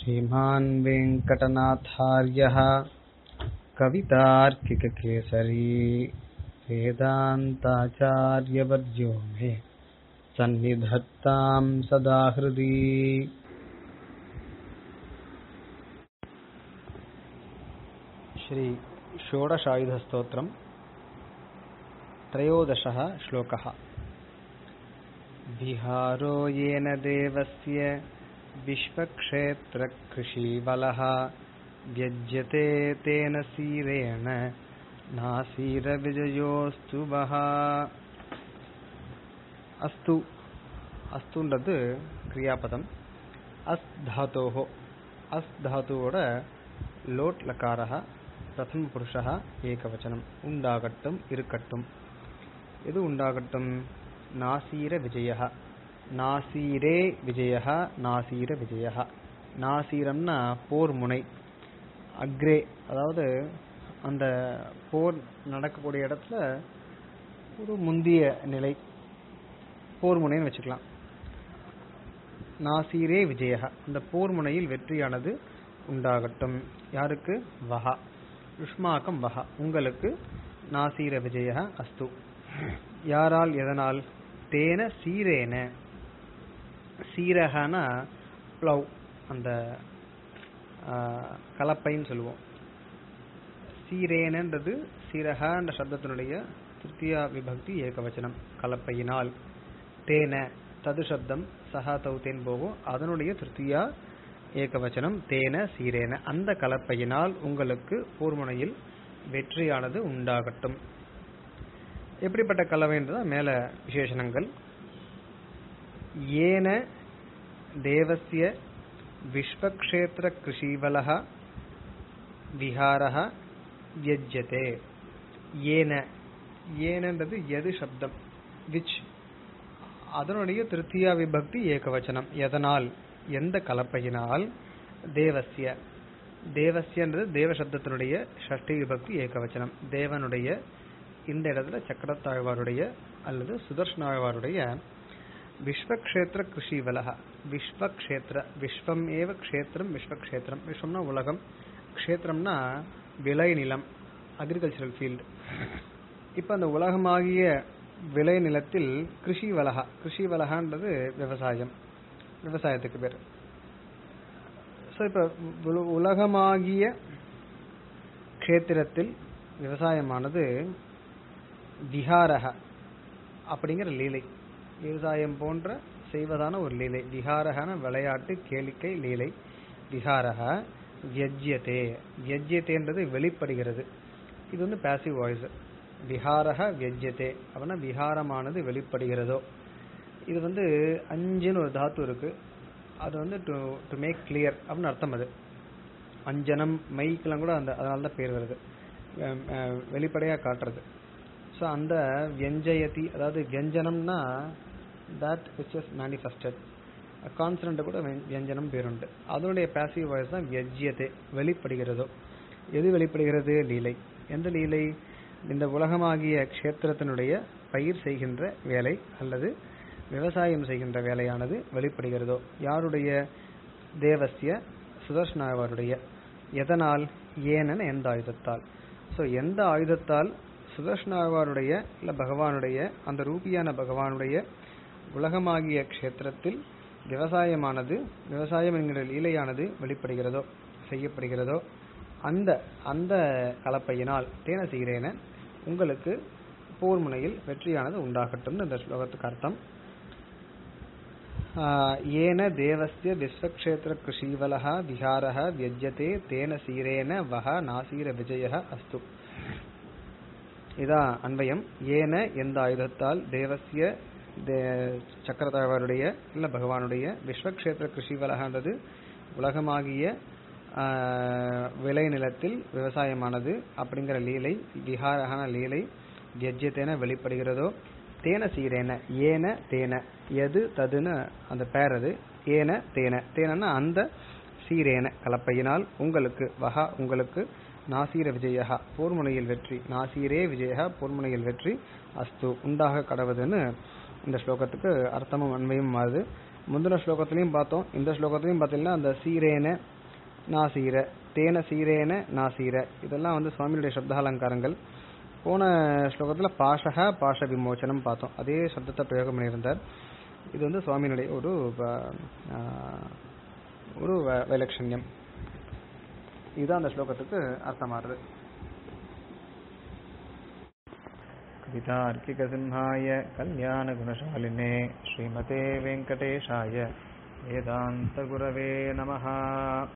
श्रीमान् वेङ्कटनाथार्यः कवितार्किककेसरी वेदान्ताचार्यवर्यो मे सन्निधत्तां सदा हृदि श्री षोडशायुधस्तोत्रम् त्रयोदशः श्लोकः विहारो येन देवस्य विश्वक्षेत्रकृषीवलः व्यज्यते तेन सीरेण नासीरविजयोऽस्तु वः அஸ்து அஸ்துன்றது கிரியாபதம் அஸ் தாத்தோஹோ அஸ் தாத்துவோட லோட் லக்காரः பிரதம புருஷः ஏகவச்சனம் உண்டாகட்டும் இருக்கட்டும் எது உண்டாகட்டும் நாசீர விஜயः நாசீரே விஜயः நாசீர விஜயः நாசீரம்னா போர் முனை அக்ரே அதாவது அந்த போர் நடக்கக்கூடிய இடத்துல ஒரு முந்திய நிலை போர் முனைன்னு வச்சுக்கலாம் நாசீரே விஜயக அந்த போர் முனையில் வெற்றியானது உண்டாகட்டும் யாருக்கு வஹா யுஷ்மாக்கம் வஹா உங்களுக்கு நாசீர விஜய அஸ்து யாரால் எதனால் தேன சீரேன சீரகனா ப்ளவ் அந்த கலப்பைன்னு சொல்லுவோம் சீரேனன்றது சீரகன்ற சப்தத்தினுடைய திருத்தியா விபக்தி ஏகவச்சனம் கலப்பையினால் தேன தது சப்தம் சஹா தௌத்தேன் போகும் அதனுடைய திருத்தியா ஏகவச்சனம் தேன சீரேன அந்த கலப்பையினால் உங்களுக்கு போர்முனையில் வெற்றியானது உண்டாகட்டும் எப்படிப்பட்ட கலவைன்றதா மேல விசேஷணங்கள் ஏன தேவசிய விஸ்வக்ஷேத்திர கிருஷீவலக விஹாரக வியஜ்யதே ஏன ஏனன்றது எது சப்தம் விச் அதனுடைய திருத்தியா விபக்தி ஏகவச்சனம் எதனால் எந்த கலப்பையினால் தேவசிய தேவசியன்றது தேவ சப்தத்தினுடைய ஷஷ்டி விபக்தி ஏகவச்சனம் தேவனுடைய இந்த இடத்துல சக்கரத்தாழ்வாருடைய அல்லது சுதர்ஷனாழ்வாருடைய விஸ்வக்ஷேத்திர கிருஷி வலக விஸ்வக்ஷேத்திர விஸ்வம் ஏவ க்ஷேத்திரம் விஸ்வக்ஷேத்திரம் விஸ்வம்னா உலகம் க்ஷேத்திரம்னா விளை நிலம் அக்ரிகல்ச்சரல் ஃபீல்டு இப்ப அந்த உலகமாகிய விளை நிலத்தில் கிருஷி வலகா கிருஷி வலகான்றது விவசாயம் விவசாயத்துக்கு பேர் ஸோ இப்போ உலகமாகிய க்ஷேத்திரத்தில் விவசாயமானது விஹாரக அப்படிங்கிற லீலை விவசாயம் போன்ற செய்வதான ஒரு லீலை விஹாரகன விளையாட்டு கேளிக்கை லீலை விஹாரக வியஜ்யத்தே வியஜ்யத்தேன்றது வெளிப்படுகிறது இது வந்து பேசிவ் வாய்ஸ் விஹாரக வியஜ்யத்தே அப்படின்னா விஹாரமானது வெளிப்படுகிறதோ இது வந்து அஞ்சுன்னு ஒரு தாத்து இருக்கு அது வந்து டு டு மேக் கிளியர் அப்படின்னு அர்த்தம் அது அஞ்சனம் மைக்கெல்லாம் கூட அந்த அதனால தான் பேர் வருது வெளிப்படையாக காட்டுறது ஸோ அந்த வியஞ்சயதி அதாவது வியஞ்சனம்னா that which is manifested consonant கூட வியஞ்சனம் பேருண்டு அதனுடைய பேசிவ் வாய்ஸ் தான் வியஜ்யத்தை வெளிப்படுகிறதோ எது வெளிப்படுகிறது லீலை எந்த லீலை இந்த உலகமாகிய க்ஷேத்திரத்தினுடைய பயிர் செய்கின்ற வேலை அல்லது விவசாயம் செய்கின்ற வேலையானது வெளிப்படுகிறதோ யாருடைய தேவசிய சுதர்ஷனாவாருடைய எதனால் ஏனென எந்த ஆயுதத்தால் ஸோ எந்த ஆயுதத்தால் சுதர்ஷனாவாருடைய இல்ல பகவானுடைய அந்த ரூபியான பகவானுடைய உலகமாகிய க்ஷேத்திரத்தில் விவசாயமானது விவசாயம் என்கிற லீலையானது வெளிப்படுகிறதோ செய்யப்படுகிறதோ அந்த அந்த கலப்பையினால் தேன சீரேன உங்களுக்கு போர் முனையில் வெற்றியானது உண்டாகட்டும் இந்த ஸ்லோகத்துக்கு அர்த்தம் ஏன தேவஸ்ய விஸ்வக்ஷேத்திர கிருஷீவலக விஹாரக வியஜ்யதே தேன சீரேன வஹ நாசீர விஜய அஸ்து இதான் அன்வயம் ஏன எந்த ஆயுதத்தால் தேவசிய சக்கரதாழ்வாருடைய இல்ல பகவானுடைய விஸ்வக்ஷேத்திர கிருஷிவலகன்றது உலகமாகிய விளை நிலத்தில் விவசாயமானது அப்படிங்கிற லீலை விஹாரகன லீலை வியஜ்யத்தேன வெளிப்படுகிறதோ தேன சீரேன ஏன தேன எது ததுன்னு அந்த பேர் அது ஏன தேன தேனன்னா அந்த சீரேன கலப்பையினால் உங்களுக்கு வகா உங்களுக்கு நாசீர விஜயா போர்முனையில் வெற்றி நாசீரே விஜயா போர்முனையில் வெற்றி அஸ்து உண்டாக கடவுதுன்னு இந்த ஸ்லோகத்துக்கு அர்த்தமும் அண்மையும் மாறுது முந்தின ஸ்லோகத்திலையும் பார்த்தோம் இந்த ஸ்லோகத்திலையும் பார்த்தீங்கன்னா அந்த சீரேன நாசீர தேன சீரேன நாசீர இதெல்லாம் வந்து சுவாமியுடைய சப்தாலங்காரங்கள் போன ஸ்லோகத்துல பாஷக பாஷ விமோச்சனம் பார்த்தோம் அதே சப்தத்தை பிரயோகம் பண்ணியிருந்தார் இது வந்து சுவாமியினுடைய ஒரு வ- ஆஹ், ஒரு வ- வைலட்சண்யம் இதுதான் அந்த ஸ்லோகத்துக்கு அர்த்தமாறுது कवितार्किकसिंहाय कल्याणगुणशालिने श्रीमते वेङ्कटेशाय वेदान्तगुरवे नमः